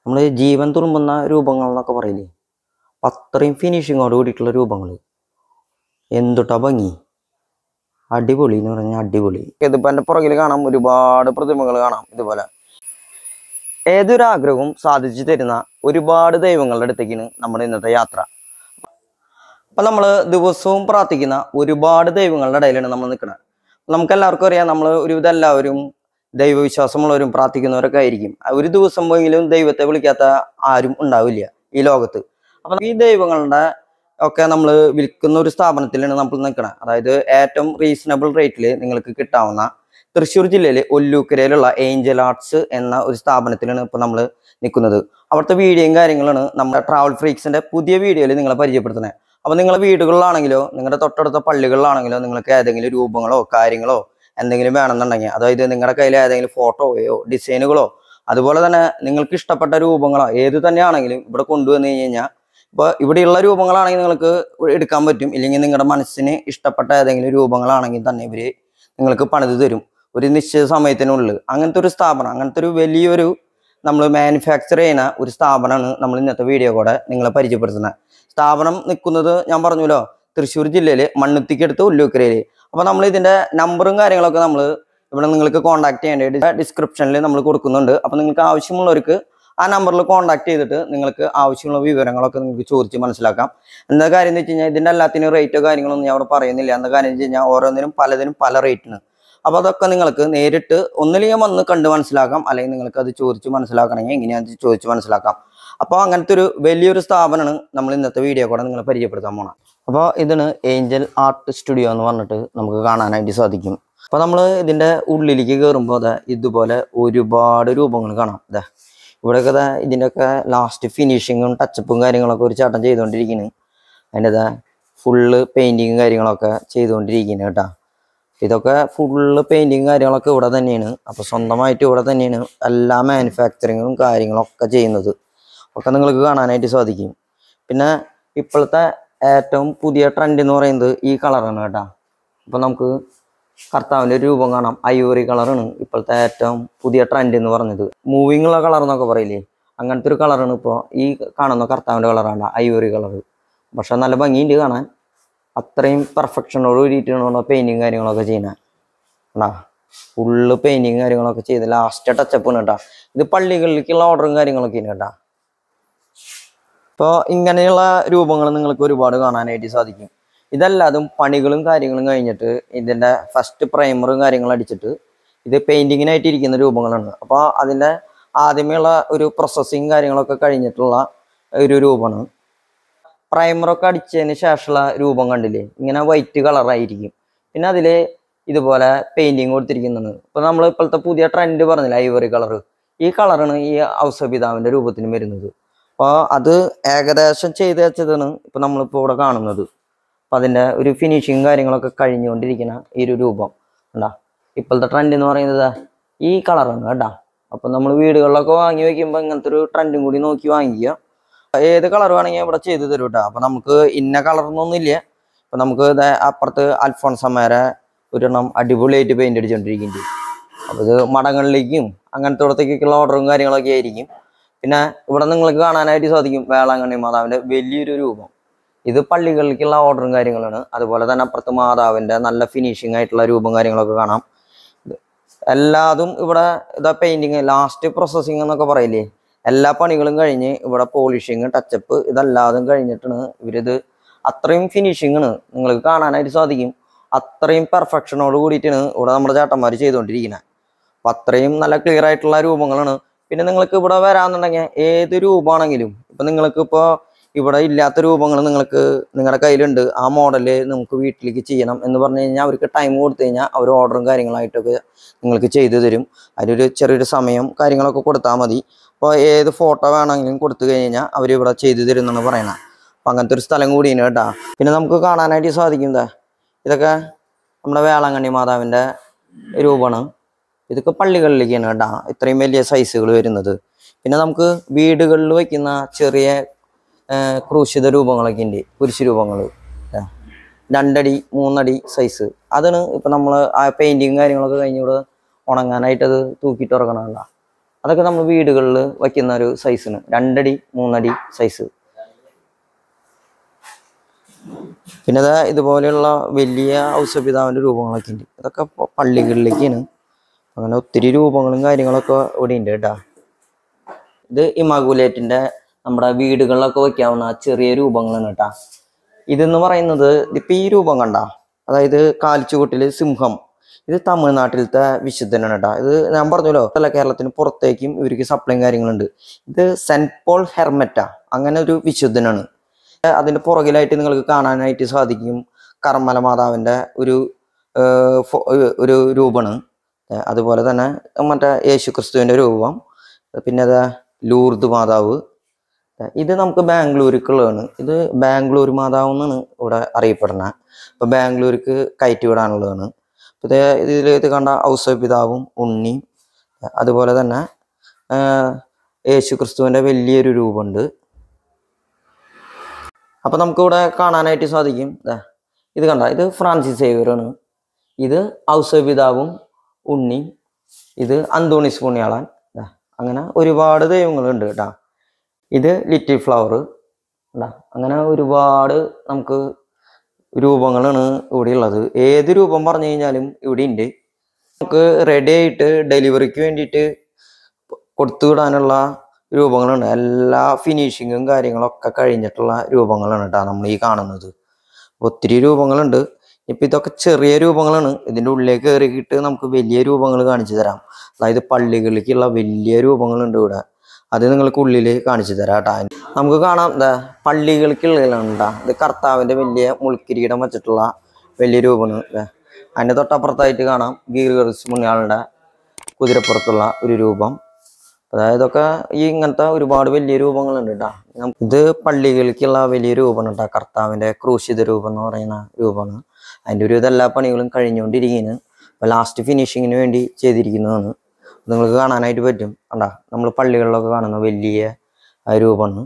നമ്മൾ ജീവൻ തുളുമ്പുന്ന രൂപങ്ങൾ എന്നൊക്കെ പറയില്ലേ അപ്പം അത്രയും ഫിനിഷിങ്ങോട് കൂടിയിട്ടുള്ള രൂപങ്ങൾ എന്തുട്ടാ ഭംഗി അടിപൊളി എന്ന് പറഞ്ഞാൽ അടിപൊളി ഇതിപ്പോൾ എൻ്റെ പുറകിൽ കാണാം ഒരുപാട് പ്രതിമകൾ കാണാം ഇതുപോലെ ഏതൊരു ആഗ്രഹവും സാധിച്ചു തരുന്ന ഒരുപാട് ദൈവങ്ങളുടെ അടുത്തേക്കാണ് നമ്മുടെ ഇന്നത്തെ യാത്ര അപ്പം നമ്മൾ ദിവസവും പ്രാർത്ഥിക്കുന്ന ഒരുപാട് ദൈവങ്ങളുടെ ഇടയിലാണ് നമ്മൾ നിൽക്കുന്നത് നമുക്ക് എല്ലാവർക്കും അറിയാം നമ്മൾ ഒരുവിധം എല്ലാവരും ദൈവവിശ്വാസമുള്ളവരും പ്രാർത്ഥിക്കുന്നവരൊക്കെ ആയിരിക്കും ഒരു ദിവസം പോയെങ്കിലും ദൈവത്തെ വിളിക്കാത്ത ആരും ഉണ്ടാവില്ല ഈ ലോകത്ത് അപ്പം ഈ ദൈവങ്ങളുടെ ഒക്കെ നമ്മൾ വിൽക്കുന്ന ഒരു സ്ഥാപനത്തിലാണ് നമ്മൾ നിൽക്കുന്നത് അതായത് ഏറ്റവും റീസണബിൾ റേറ്റിൽ നിങ്ങൾക്ക് കിട്ടാവുന്ന തൃശ്ശൂർ ജില്ലയിലെ ഒല്ലൂക്കരയിലുള്ള ഏഞ്ചൽ ആർട്സ് എന്ന ഒരു സ്ഥാപനത്തിലാണ് ഇപ്പോൾ നമ്മൾ നിൽക്കുന്നത് അവിടുത്തെ വീഡിയോയും കാര്യങ്ങളാണ് നമ്മുടെ ട്രാവൽ ഫ്രീക്സിന്റെ പുതിയ വീഡിയോയിൽ നിങ്ങളെ പരിചയപ്പെടുത്തുന്നത് അപ്പോൾ നിങ്ങളെ വീടുകളിലാണെങ്കിലോ നിങ്ങളുടെ തൊട്ടടുത്ത പള്ളികളിലാണെങ്കിലോ നിങ്ങൾക്ക് ഏതെങ്കിലും രൂപങ്ങളോ കാര്യങ്ങളോ എന്തെങ്കിലും വേണമെന്നുണ്ടെങ്കിൽ അതായത് നിങ്ങളുടെ കയ്യിൽ ഏതെങ്കിലും ഫോട്ടോയോ ഡിസൈനുകളോ അതുപോലെ തന്നെ നിങ്ങൾക്ക് ഇഷ്ടപ്പെട്ട രൂപങ്ങളോ ഏത് തന്നെയാണെങ്കിലും ഇവിടെ കൊണ്ടുവന്ന് കഴിഞ്ഞ് കഴിഞ്ഞാൽ ഇപ്പോൾ ഇവിടെയുള്ള രൂപങ്ങളാണെങ്കിൽ നിങ്ങൾക്ക് എടുക്കാൻ പറ്റും ഇല്ലെങ്കിൽ നിങ്ങളുടെ മനസ്സിന് ഇഷ്ടപ്പെട്ട ഏതെങ്കിലും രൂപങ്ങളാണെങ്കിൽ തന്നെ ഇവർ നിങ്ങൾക്ക് പണിത് തരും ഒരു നിശ്ചിത സമയത്തിനുള്ളിൽ അങ്ങനത്തെ ഒരു സ്ഥാപനം അങ്ങനത്തെ ഒരു വലിയൊരു നമ്മൾ മാനുഫാക്ചർ ചെയ്യുന്ന ഒരു സ്ഥാപനമാണ് നമ്മൾ ഇന്നത്തെ വീഡിയോ കൂടെ നിങ്ങളെ പരിചയപ്പെടുത്തുന്നത് സ്ഥാപനം നിൽക്കുന്നത് ഞാൻ പറഞ്ഞല്ലോ തൃശ്ശൂർ ജില്ലയിൽ മണ്ണുത്തിക്കടുത്ത് ഉല്ലൂക്കരയിൽ അപ്പോൾ നമ്മൾ ഇതിൻ്റെ നമ്പറും കാര്യങ്ങളൊക്കെ നമ്മൾ ഇവിടെ നിങ്ങൾക്ക് കോൺടാക്ട് ചെയ്യേണ്ടത് ഡിസ്ക്രിപ്ഷനിൽ നമ്മൾ കൊടുക്കുന്നുണ്ട് അപ്പോൾ നിങ്ങൾക്ക് ആവശ്യമുള്ളവർക്ക് ആ നമ്പറിൽ കോൺടാക്ട് ചെയ്തിട്ട് നിങ്ങൾക്ക് ആവശ്യമുള്ള വിവരങ്ങളൊക്കെ നിങ്ങൾക്ക് ചോദിച്ച് മനസ്സിലാക്കാം എന്താ കാര്യം എന്ന് വെച്ച് കഴിഞ്ഞാൽ ഇതിൻ്റെ എല്ലാത്തിനും റേറ്റോ കാര്യങ്ങളൊന്നും ഞാൻ അവിടെ പറയുന്നില്ല എന്താ കാര്യം എന്ന് വെച്ച് കഴിഞ്ഞാൽ ഓരോന്നിനും പലതിനും പല റേറ്റിന് അപ്പോൾ അതൊക്കെ നിങ്ങൾക്ക് നേരിട്ട് ഒന്നില്ലെങ്കിൽ വന്ന് കണ്ട് മനസ്സിലാക്കാം അല്ലെങ്കിൽ നിങ്ങൾക്ക് അത് ചോദിച്ച് മനസ്സിലാക്കണമെങ്കിൽ എങ്ങനെയാണെന്ന് ചോദിച്ച് മനസ്സിലാക്കാം അപ്പോൾ അങ്ങനത്തെ ഒരു വലിയൊരു സ്ഥാപനമാണ് നമ്മൾ ഇന്നത്തെ വീഡിയോ കൂടെ നിങ്ങളെ പരിചയപ്പെടുത്താൻ പോണം അപ്പോൾ ഇതാണ് ഏഞ്ചൽ ആർട്ട് സ്റ്റുഡിയോ എന്ന് പറഞ്ഞിട്ട് നമുക്ക് കാണാനായിട്ട് സാധിക്കും അപ്പോൾ നമ്മൾ ഇതിൻ്റെ ഉള്ളിലേക്ക് കയറുമ്പോൾ അതെ ഇതുപോലെ ഒരുപാട് രൂപങ്ങൾ കാണാം അതെ ഇവിടെയൊക്കെ ദാ ഇതിൻ്റെയൊക്കെ ലാസ്റ്റ് ഫിനിഷിങ്ങും ടച്ചപ്പും കാര്യങ്ങളൊക്കെ ഒരു ചേട്ടൻ ചെയ്തുകൊണ്ടിരിക്കുന്നു അതിൻ്റെ ഇതാ ഫുള്ള് പെയിൻറ്റിങ്ങും കാര്യങ്ങളൊക്കെ ചെയ്തുകൊണ്ടിരിക്കുന്നത് കേട്ടോ ഇതൊക്കെ ഫുള്ള് പെയിൻറ്റിങ് കാര്യങ്ങളൊക്കെ ഇവിടെ തന്നെയാണ് അപ്പോൾ സ്വന്തമായിട്ട് ഇവിടെ തന്നെയാണ് എല്ലാ മാനുഫാക്ചറിങ്ങും കാര്യങ്ങളൊക്കെ ചെയ്യുന്നത് ഒക്കെ നിങ്ങൾക്ക് കാണാനായിട്ട് സാധിക്കും പിന്നെ ഇപ്പോഴത്തെ ഏറ്റവും പുതിയ ട്രെൻഡ് എന്ന് പറയുന്നത് ഈ കളറാണ് കേട്ടോ അപ്പോൾ നമുക്ക് കർത്താവിൻ്റെ ഒരു രൂപം കാണാം ഐവറി കളറാണ് ഇപ്പോഴത്തെ ഏറ്റവും പുതിയ ട്രെൻഡ് എന്ന് പറഞ്ഞത് മൂവിങ് ഉള്ള കളർ എന്നൊക്കെ പറയില്ലേ അങ്ങനത്തെ ഒരു കളറാണ് ഇപ്പോൾ ഈ കാണുന്ന കർത്താവിൻ്റെ കളറാണ് ഐവറി കളർ പക്ഷെ നല്ല ഭംഗിയുണ്ട് കാണാൻ അത്രയും പെർഫെക്ഷനോട് കൂടിയിട്ടാണ് പെയിൻറ്റിങ് കാര്യങ്ങളൊക്കെ ചെയ്യുന്നത് കണ്ടാ ഫുള്ള് പെയിൻറ്റിങ് കാര്യങ്ങളൊക്കെ ചെയ്ത് ലാസ്റ്റ് ടച്ചപ്പ് ആണ് കേട്ടോ ഇത് പള്ളികളിലേക്കുള്ള ഓർഡറും കാര്യങ്ങളൊക്കെയാണ് കേട്ടോ ഇപ്പോൾ ഇങ്ങനെയുള്ള രൂപങ്ങൾ നിങ്ങൾക്ക് ഒരുപാട് കാണാനായിട്ട് സാധിക്കും ഇതല്ലാതും പണികളും കാര്യങ്ങളും കഴിഞ്ഞിട്ട് ഇതിൻ്റെ ഫസ്റ്റ് പ്രൈമറും കാര്യങ്ങളും അടിച്ചിട്ട് ഇത് പെയിൻറ്റിങ്ങിനായിട്ട് ഇരിക്കുന്ന രൂപങ്ങളാണ് അപ്പോൾ അതിൻ്റെ ആദ്യമേയുള്ള ഒരു പ്രോസസ്സിങ് കാര്യങ്ങളൊക്കെ കഴിഞ്ഞിട്ടുള്ള ഒരു രൂപമാണ് പ്രൈമറൊക്കെ അടിച്ചതിന് ശേഷമുള്ള രൂപം കണ്ടില്ലേ ഇങ്ങനെ വൈറ്റ് കളറായിരിക്കും പിന്നെ അതിൽ ഇതുപോലെ പെയിൻറ്റിങ് കൊടുത്തിരിക്കുന്നതാണ് ഇപ്പോൾ നമ്മൾ ഇപ്പോഴത്തെ പുതിയ ട്രെൻഡ് പറഞ്ഞില്ല ഐവറി കളർ ഈ കളറാണ് ഈ ഔസപിതാവിൻ്റെ രൂപത്തിന് വരുന്നത് അപ്പോൾ അത് ഏകദേശം ചെയ്ത് വെച്ചതാണ് ഇപ്പോൾ നമ്മളിപ്പോൾ ഇവിടെ കാണുന്നത് അപ്പോൾ അതിൻ്റെ ഒരു ഫിനിഷിങ് കാര്യങ്ങളൊക്കെ കഴിഞ്ഞുകൊണ്ടിരിക്കുന്ന ഈ ഒരു രൂപം കണ്ടാ ഇപ്പോഴത്തെ ട്രെൻഡ് എന്ന് പറയുന്നത് ഈ കളറാണ് കേട്ടാ അപ്പോൾ നമ്മൾ വീടുകളിലൊക്കെ വാങ്ങി വെക്കുമ്പോൾ ഇങ്ങനത്തെ ഒരു ട്രെൻഡും കൂടി നോക്കി വാങ്ങിക്കുക ഏത് കളർ വേണമെങ്കിൽ ഇവിടെ ചെയ്ത് തരും കേട്ടോ അപ്പൊ നമുക്ക് ഇന്ന കളറൊന്നും ഇല്ല അപ്പൊ നമുക്ക് ദേ അപ്പുറത്ത് അൽഫോൺസമ്മേരെ ഒരെണ്ണം അടിപൊളിയായിട്ട് പെയിന്റ് അടിച്ചുകൊണ്ടിരിക്കുന്നുണ്ട് അപ്പൊ ഇത് മടങ്ങളിലേക്കും അങ്ങനത്തെ ഇടത്തേക്കൊക്കെയുള്ള ഓർഡറും കാര്യങ്ങളൊക്കെ ആയിരിക്കും പിന്നെ ഇവിടെ നിങ്ങൾക്ക് കാണാനായിട്ട് സാധിക്കും വേളാങ്കണ്ണി മാതാവിന്റെ വലിയൊരു രൂപം ഇത് പള്ളികളിലേക്കുള്ള ഓർഡറും കാര്യങ്ങളാണ് അതുപോലെ തന്നെ അപ്പുറത്ത് മാതാവിന്റെ നല്ല ഫിനിഷിംഗ് ആയിട്ടുള്ള രൂപം കാര്യങ്ങളൊക്കെ കാണാം ഇത് എല്ലാതും ഇവിടെ ഇതാ പെയിന്റിങ് ലാസ്റ്റ് പ്രോസസ്സിങ് എന്നൊക്കെ പറയില്ലേ എല്ലാ പണികളും കഴിഞ്ഞ് ഇവിടെ പോളിഷിങ് ടച്ചപ്പ് ഇതെല്ലാതും കഴിഞ്ഞിട്ടാണ് ഇവരിത് അത്രയും ഫിനിഷിംഗ് ആണ് നിങ്ങൾക്ക് കാണാനായിട്ട് സാധിക്കും അത്രയും പെർഫെക്ഷനോട് കൂടിയിട്ടാണ് ഇവിടെ നമ്മുടെ ചേട്ടന്മാർ ചെയ്തുകൊണ്ടിരിക്കുന്നത് അപ്പം അത്രയും നല്ല ക്ലിയർ ആയിട്ടുള്ള രൂപങ്ങളാണ് പിന്നെ നിങ്ങൾക്ക് ഇവിടെ വരാന്നുണ്ടെങ്കിൽ ഏത് രൂപമാണെങ്കിലും ഇപ്പം നിങ്ങൾക്ക് ഇപ്പോൾ ഇവിടെ ഇല്ലാത്ത രൂപങ്ങൾ നിങ്ങൾക്ക് നിങ്ങളുടെ കയ്യിലുണ്ട് ആ മോഡല് നമുക്ക് വീട്ടിലേക്ക് ചെയ്യണം എന്ന് പറഞ്ഞു കഴിഞ്ഞാൽ അവർക്ക് ടൈം കൊടുത്തു കഴിഞ്ഞാൽ അവർ ഓർഡറും കാര്യങ്ങളായിട്ടൊക്കെ നിങ്ങൾക്ക് ചെയ്തു തരും അതിലൊരു ചെറിയൊരു സമയം കാര്യങ്ങളൊക്കെ കൊടുത്താൽ മതി അപ്പോൾ ഏത് ഫോട്ടോ വേണമെങ്കിലും കൊടുത്തു കഴിഞ്ഞാൽ അവർ ഇവിടെ ചെയ്തു തരും എന്നാണ് പറയണത് അപ്പം അങ്ങനത്തെ ഒരു സ്ഥലം കൂടിയാണ് കേട്ടോ പിന്നെ നമുക്ക് കാണാനായിട്ട് സാധിക്കും ദാ ഇതൊക്കെ നമ്മുടെ വേളാങ്കണ്ണി മാതാവിൻ്റെ രൂപമാണ് ഇതൊക്കെ പള്ളികളിലേക്കാണ് കേട്ടോ ഇത്രയും വലിയ സൈസുകൾ വരുന്നത് പിന്നെ നമുക്ക് വീടുകളിൽ വയ്ക്കുന്ന ചെറിയ ആ, ക്രൂശിത രൂപങ്ങളൊക്കെ ഉണ്ട് കുരിശ് രൂപങ്ങൾ രണ്ടടി മൂന്നടി സൈസ് അതാണ് ഇപ്പം നമ്മൾ ആ പെയിൻറ്റിങ് കാര്യങ്ങളൊക്കെ കഴിഞ്ഞ് ഇവിടെ ഉണങ്ങാനായിട്ട് അത് തൂക്കിയിട്ട് ഇറങ്ങണമല്ല അതൊക്കെ നമ്മൾ വീടുകളിൽ വയ്ക്കുന്ന ഒരു സൈസിന് രണ്ടടി മൂന്നടി സൈസ് പിന്നെ ദാ ഇതുപോലെയുള്ള വലിയ ഔഷപിതാവിൻ്റെ രൂപങ്ങളൊക്കെ ഉണ്ട് ഇതൊക്കെ പ- പള്ളികളിലേക്കാണ് അങ്ങനെ ഒത്തിരി രൂപങ്ങളും കാര്യങ്ങളൊക്കെ ഇവിടെ ഉണ്ട് കേട്ടാ ഇത് ഇമാഗുലേറ്റിന്റെ നമ്മുടെ വീടുകളിലൊക്കെ വെക്കാവുന്ന ചെറിയ രൂപങ്ങളാണ് കേട്ടാ ഇതെന്ന് പറയുന്നത് ഇപ്പൊ ഈ രൂപം കണ്ട അതായത് കാൽച്ചുവട്ടില് സിംഹം ഇത് തമിഴ്നാട്ടിലത്തെ വിശുദ്ധനാണ് കേട്ടോ ഇത് ഞാൻ പറഞ്ഞല്ലോ അല്ല കേരളത്തിന് പുറത്തേക്കും ഇവർക്ക് സപ്ലൈയും കാര്യങ്ങളുണ്ട് ഇത് സെന്റ് പോൾ ഹെർമറ്റ അങ്ങനെ ഒരു വിശുദ്ധനാണ് അതിന്റെ പുറകിലായിട്ട് നിങ്ങൾക്ക് കാണാനായിട്ട് സാധിക്കും കർമ്മല മാതാവിന്റെ ഒരു ഏർ, ഫോ- ഒരു രൂപമാണ് ഏർ, അതുപോലെ തന്നെ മറ്റേ യേശു ക്രിസ്തുവിന്റെ രൂപം പിന്നെ അതാ ലൂർദ് മാതാവ് ഏർ, ഇത് നമുക്ക് ബാംഗ്ലൂർക്കുള്ളതാണ് ഇത് ബാംഗ്ലൂർ മാതാവ് എന്നാണ് ഇവിടെ അറിയപ്പെടുന്നത് ഇപ്പൊ ബാംഗ്ലൂർക്ക് കയറ്റി വിടാനുള്ളതാണ് ഇപ്പൊ ഇത് ഇതിൽ ഇത് കണ്ട ഔസപിതാവും ഉണ്ണിയും ഏർ, അതുപോലെ തന്നെ ഏർ, യേശു ക്രിസ്തുവിന്റെ വലിയൊരു രൂപമുണ്ട് അപ്പൊ നമുക്ക് ഇവിടെ കാണാനായിട്ട് സാധിക്കും ദാ, ഇത് കണ്ട ഇത് ഫ്രാൻസിസ് സേവിയറാണ് ഇത് ഔസപിതാവും ഉണ്ണി ഇത് അന്തോണിസ് പുണ്യാളൻ ദാ, അങ്ങനെ ഒരുപാട് ദൈവങ്ങളുണ്ട് കേട്ടാ ഇത് ലിറ്റിൽ ഫ്ലവർ അങ്ങനെ ഒരുപാട് നമുക്ക് രൂപങ്ങളാണ് ഇവിടെ ഉള്ളത് ഏത് രൂപം പറഞ്ഞു കഴിഞ്ഞാലും ഇവിടെ ഉണ്ട് നമുക്ക് റെഡി ആയിട്ട് ഡെലിവറിക്ക് വേണ്ടിയിട്ട് കൊടുത്തു വിടാനുള്ള രൂപങ്ങളുണ്ട് എല്ലാ ഫിനിഷിങ്ങും കാര്യങ്ങളൊക്കെ കഴിഞ്ഞിട്ടുള്ള രൂപങ്ങളാണ് കേട്ടോ നമ്മൾ ഈ കാണുന്നത് ഒത്തിരി രൂപങ്ങളുണ്ട് ഇപ്പൊ ഇതൊക്കെ ചെറിയ രൂപങ്ങളാണ് ഇതിന്റെ ഉള്ളിലേക്ക് കയറിയിട്ട് നമുക്ക് വലിയ രൂപങ്ങൾ കാണിച്ചു തരാം അതായത് പള്ളികളിലേക്കുള്ള വലിയ രൂപങ്ങളുണ്ട് ഇവിടെ അത് നിങ്ങൾക്ക് ഉള്ളിൽ കാണിച്ചു തരാം കേട്ടാ നമുക്ക് കാണാം എന്താ പള്ളികൾക്കുള്ളിലാണ് ട്ടാ. ഇത് കർത്താവിന്റെ വലിയ മുൾക്കിരീടം വെച്ചിട്ടുള്ള വലിയ രൂപമാണ് ദേ. അതിന്റെ തൊട്ടപ്പുറത്തായിട്ട് കാണാം ഗീർഗറിസ് മുന്നിയാളുടെ കുതിരപ്പുറത്തുള്ള ഒരു രൂപം അതായത് ഇതൊക്കെ ഈ ഇങ്ങനത്തെ ഒരുപാട് വലിയ രൂപങ്ങളുണ്ട് കേട്ടോ ഇത് പള്ളികൾക്കുള്ള വലിയ രൂപമാണ് കേട്ടോ കർത്താവിന്റെ ക്രൂശിത രൂപം എന്ന് പറയുന്ന രൂപമാണ് അതിന്റെ ഒരു ഇതെല്ലാ പണികളും കഴിഞ്ഞുകൊണ്ടിരിക്കുന്നു അപ്പൊ ലാസ്റ്റ് ഫിനിഷിങ്ങിന് വേണ്ടി ചെയ്തിരിക്കുന്നതാണ് നിങ്ങൾക്ക് കാണാനായിട്ട് പറ്റും കണ്ടാ നമ്മൾ പള്ളികളിലൊക്കെ കാണുന്ന വലിയ ആ രൂപമാണ്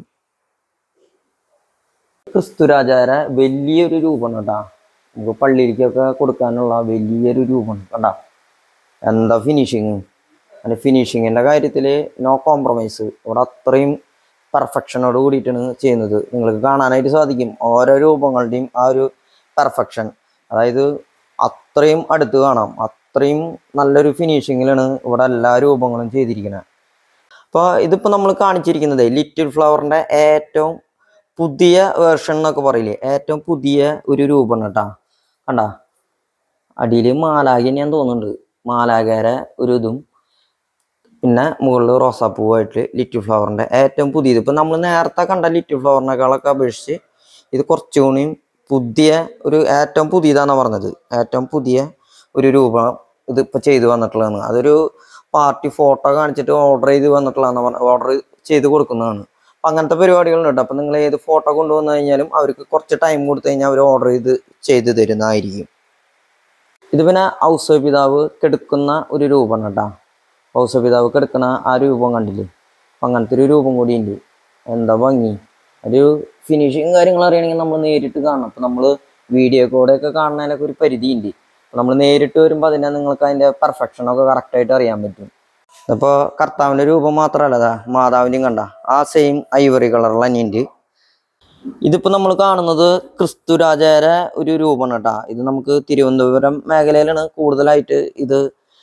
ക്രിസ്തുരാജാര വലിയൊരു രൂപമാണ് കേട്ടാ നമുക്ക് പള്ളിയിലേക്കൊക്കെ കൊടുക്കാനുള്ള വലിയൊരു രൂപമാണ് കണ്ടാ എന്താ ഫിനിഷിങ് അതിന്റെ ഫിനിഷിങ്ങിന്റെ കാര്യത്തിൽ നോ കോംപ്രമൈസ് ഇവിടെ അത്രയും പെർഫെക്ഷനോട് കൂടിയിട്ടാണ് ചെയ്യുന്നത് നിങ്ങൾക്ക് കാണാനായിട്ട് സാധിക്കും ഓരോ രൂപങ്ങളുടെയും ആ ഒരു പെർഫെക്ഷൻ അതായത് അത്രയും അടുത്ത് കാണാം അത്രയും നല്ലൊരു ഫിനിഷിങ്ങിലാണ് ഇവിടെ എല്ലാ രൂപങ്ങളും ചെയ്തിരിക്കുന്നത് അപ്പോൾ ഇതിപ്പോൾ നമ്മൾ കാണിച്ചിരിക്കുന്നത് ലിറ്റിൽ ഫ്ലവറിന്റെ ഏറ്റവും പുതിയ വേർഷൻ എന്നൊക്കെ പറയില്ലേ ഏറ്റവും പുതിയ ഒരു രൂപമാണ് കേട്ടാ കണ്ടാ അടിയിൽ മാലാഖ ഞാൻ തോന്നുന്നുണ്ട് മാലാഖയുടെ ഒരു ഇതും പിന്നെ മുകളിൽ റോസാപ്പൂവായിട്ട് ലിറ്റിൽ ഫ്ലവറിന്റെ ഏറ്റവും പുതിയത് ഇപ്പൊ നമ്മൾ നേരത്തെ കണ്ട ലിറ്റിൽ ഫ്ലവറിനേക്കാളൊക്കെ അപേക്ഷിച്ച് ഇത് കുറച്ചുകൂടിയും പുതിയ ഒരു ഏറ്റവും പുതിയതാണ് പറഞ്ഞത് ഏറ്റവും പുതിയ ഒരു രൂപം ഇത് ഇപ്പൊ ചെയ്തു വന്നിട്ടുള്ളതാണ് അതൊരു പാർട്ടി ഫോട്ടോ കാണിച്ചിട്ട് ഓർഡർ ചെയ്ത് വന്നിട്ടുള്ളതാണ് പറഞ്ഞ ഓർഡർ ചെയ്ത് കൊടുക്കുന്നതാണ് അപ്പൊ അങ്ങനത്തെ പരിപാടികളുണ്ട് കേട്ടോ അപ്പൊ നിങ്ങൾ ഏത് ഫോട്ടോ കൊണ്ടുവന്നു കഴിഞ്ഞാലും അവർക്ക് കുറച്ച് ടൈം കൊടുത്തു കഴിഞ്ഞാൽ അവർ ഓർഡർ ചെയ്ത് ചെയ്ത് തരുന്നതായിരിക്കും ഇത് പിന്നെ ഔസപിതാവ് കെടുക്കുന്ന ഒരു രൂപമാണ് കേട്ടാ ഔസപിതാവ് കെടുക്കുന്ന ആ രൂപം കണ്ടില്ലേ അപ്പൊ അങ്ങനത്തെ ഒരു രൂപം കൂടി ഉണ്ട് എന്താ ഭംഗി ഒരു ഫിനിഷിങ് കാര്യങ്ങൾ അറിയണമെങ്കിൽ നമ്മൾ നേരിട്ട് കാണണം അപ്പൊ നമ്മൾ വീഡിയോ കൂടെ ഒക്കെ കാണുന്നതിനൊക്കെ ഒരു പരിധി ഉണ്ട് നമ്മൾ നേരിട്ട് വരുമ്പോൾ അതിനെ നിങ്ങൾക്ക് അതിന്റെ പെർഫെക്ഷൻ ഒക്കെ കറക്റ്റ് ആയിട്ട് അറിയാൻ പറ്റും അപ്പോൾ കർത്താവിന്റെ രൂപം മാത്രമല്ല ദാ മാതാവിൻ്റെയും കണ്ട ആ സെയിം ഐവറി കളറിൽ തന്നെയുണ്ട് ഇതിപ്പോ നമ്മൾ കാണുന്നത് ക്രിസ്തു രാജാരെ ഒരു രൂപമാണ് കേട്ടാ ഇത് നമുക്ക് തിരുവനന്തപുരം മേഖലയിലാണ് കൂടുതലായിട്ട് ഇത്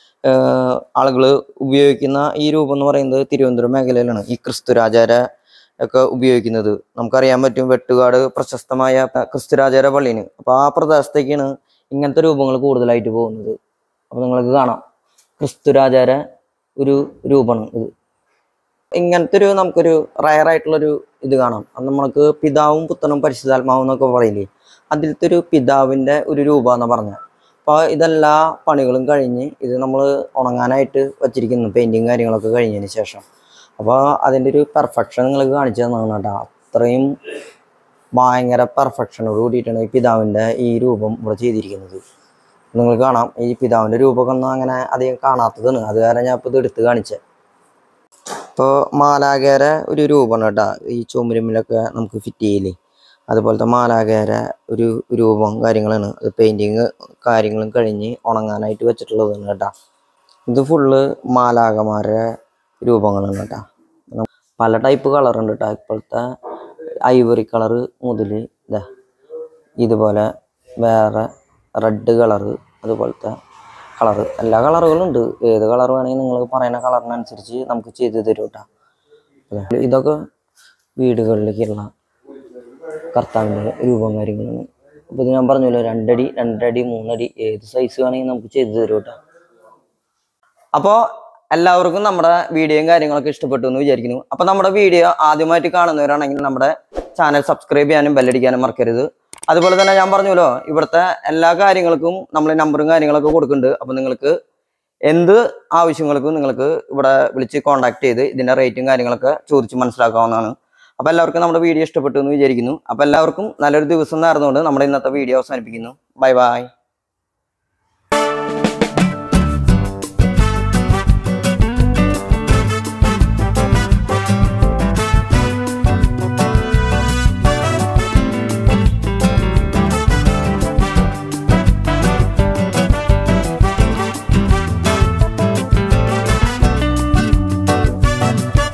ആളുകൾ ഉപയോഗിക്കുന്ന ഈ രൂപം എന്ന് പറയുന്നത് തിരുവനന്തപുരം മേഖലയിലാണ് ഈ ക്രിസ്തു രാജാരെ ഒക്കെ ഉപയോഗിക്കുന്നത് നമുക്കറിയാൻ പറ്റും വെട്ടുകാട് പ്രശസ്തമായ ക്രിസ്തു രാജാര പള്ളിന് അപ്പൊ ആ പ്രദേശത്തേക്കാണ് ഇങ്ങനത്തെ രൂപങ്ങൾ കൂടുതലായിട്ട് പോകുന്നത് അപ്പൊ നിങ്ങൾക്ക് കാണാം ക്രിസ്തു രാജാര ഒരു രൂപമാണ് ഇത് ഇങ്ങനത്തെ ഒരു നമുക്കൊരു റയർ ആയിട്ടുള്ളൊരു ഇത് കാണാം അത് നമുക്ക് പിതാവും പുത്രനും പരിശുദ്ധാത്മാവും എന്നൊക്കെ പറയില്ലേ അതിലത്തെ ഒരു പിതാവിന്റെ ഒരു രൂപ എന്ന് പറഞ്ഞത് അപ്പോൾ ഇതെല്ലാ പണികളും കഴിഞ്ഞ് ഇത് നമ്മൾ ഉണങ്ങാനായിട്ട് വച്ചിരിക്കുന്നു പെയിന്റിങ് കാര്യങ്ങളൊക്കെ കഴിഞ്ഞതിന് ശേഷം അപ്പോൾ അതിൻ്റെ ഒരു പെർഫെക്ഷൻ നിങ്ങൾക്ക് കാണിച്ചു തന്നതാണ് കേട്ടോ അത്രയും ഭയങ്കര പെർഫെക്ഷനോട് കൂടിയിട്ടാണ് ഈ പിതാവിൻ്റെ ഈ രൂപം ഇവിടെ ചെയ്തിരിക്കുന്നത് നിങ്ങൾ കാണാം ഈ പിതാവിൻ്റെ രൂപമൊക്കെ ഒന്നും അങ്ങനെ അധികം കാണാത്തതാണ് അത് കാരണം ഞാൻ ഇപ്പോൾ ഇത് എടുത്ത് കാണിച്ചത് ഇപ്പോൾ മാലാഖേര ഒരു രൂപമാണ് കേട്ടോ ഈ ചുമരുമ്മിലൊക്കെ നമുക്ക് ഫിറ്റ് ചെയ്യില്ലേ അതുപോലത്തെ മാലാഖേര ഒരു രൂപം കാര്യങ്ങളാണ് അത് പെയിൻറ്റിങ് കാര്യങ്ങളും കഴിഞ്ഞ് ഉണങ്ങാനായിട്ട് വെച്ചിട്ടുള്ളതാണ് കേട്ടോ ഇത് ഫുള്ള് മാലാഖമാരെ രൂപങ്ങളുണ്ട് കേട്ടോ പല ടൈപ്പ് കളറുണ്ട് കേട്ടോ ഇപ്പോഴത്തെ ഐവറി കളറ് മുതൽ ഇതാ ഇതുപോലെ വേറെ റെഡ് കളറ് അതുപോലത്തെ കളറ് എല്ലാ കളറുകളും ഉണ്ട് ഏത് കളർ വേണമെങ്കിൽ നിങ്ങൾ പറയുന്ന കളറിനനുസരിച്ച് നമുക്ക് ചെയ്ത് തരും കേട്ടോ ഇതൊക്കെ വീടുകളിലേക്കുള്ള കർത്താവിൻ്റെ രൂപം കാര്യങ്ങളാണ് അപ്പോൾ ഇത് ഞാൻ പറഞ്ഞല്ലോ രണ്ടടി രണ്ടടി മൂന്നടി ഏത് സൈസ് വേണമെങ്കിൽ നമുക്ക് ചെയ്ത് തരും കേട്ടോ അപ്പോൾ എല്ലാവർക്കും നമ്മുടെ വീഡിയോയും കാര്യങ്ങളൊക്കെ ഇഷ്ടപ്പെട്ടു എന്ന് വിചാരിക്കുന്നു അപ്പോൾ നമ്മുടെ വീഡിയോ ആദ്യമായിട്ട് കാണുന്നവരാണെങ്കിൽ നമ്മുടെ ചാനൽ സബ്സ്ക്രൈബ് ചെയ്യാനും ബെല്ലടിക്കാനും മറക്കരുത് അതുപോലെ തന്നെ ഞാൻ പറഞ്ഞല്ലോ ഇവിടുത്തെ എല്ലാ കാര്യങ്ങൾക്കും നമ്മൾ നമ്പറും കാര്യങ്ങളൊക്കെ കൊടുക്കുന്നുണ്ട് അപ്പോൾ നിങ്ങൾക്ക് എന്ത് ആവശ്യങ്ങൾക്കും നിങ്ങൾക്ക് ഇവിടെ വിളിച്ച് കോൺടാക്ട് ചെയ്ത് ഇതിൻ്റെ റേറ്റും കാര്യങ്ങളൊക്കെ ചോദിച്ച് മനസ്സിലാക്കാവുന്നതാണ് അപ്പോൾ എല്ലാവർക്കും നമ്മുടെ വീഡിയോ ഇഷ്ടപ്പെട്ടു എന്ന് വിചാരിക്കുന്നു അപ്പോൾ എല്ലാവർക്കും നല്ലൊരു ദിവസം നേർന്നുകൊണ്ട് നമ്മുടെ ഇന്നത്തെ വീഡിയോ അവസാനിപ്പിക്കുന്നു ബൈ ബൈ